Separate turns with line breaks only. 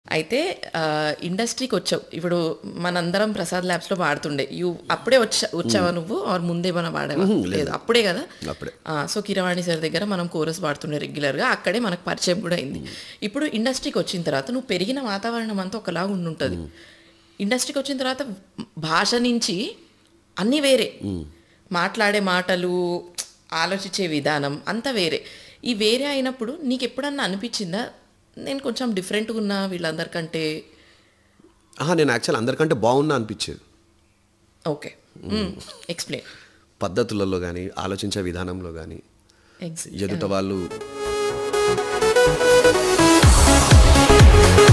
అయితే ఆ, ఇండస్ట్రీకి వచ్చావు ఇప్పుడు మనందరం ప్రసాద్ ల్యాబ్స్లో పాడుతుండే యూ అప్పుడే వచ్చా వచ్చావా నువ్వు ఆర్ ముందే మనం పాడావా లేదు అప్పుడే కదా
అప్పుడే
ఆ, సో కిరవాణి సార్ దగ్గర మనం కోరస్ పాడుతుండే రెగ్యులర్గా అక్కడే మనకు పరిచయం కూడా అయింది ఇప్పుడు ఇండస్ట్రీకి వచ్చిన తర్వాత నువ్వు పెరిగిన వాతావరణం అంతా ఒకలాగా ఉండుంటుంది ఇండస్ట్రీకి వచ్చిన తర్వాత భాష నుంచి అన్నీ వేరే మాట్లాడే మాటలు ఆలోచించే విధానం అంతా వేరే ఈ వేరే అయినప్పుడు నీకు ఎప్పుడన్నా అనిపించిందా నేను కొంచెం డిఫరెంట్గా ఉన్నా వీళ్ళందరికంటే
ఆహా, నేను యాక్చువల్ అందరికంటే బాగున్నా అనిపించేది
ఓకే ఎక్స్ప్లెయిన్
పద్ధతులలో కానీ ఆలోచించే విధానంలో కానీ
ఎగ్స్
ఎదుట వాళ్ళు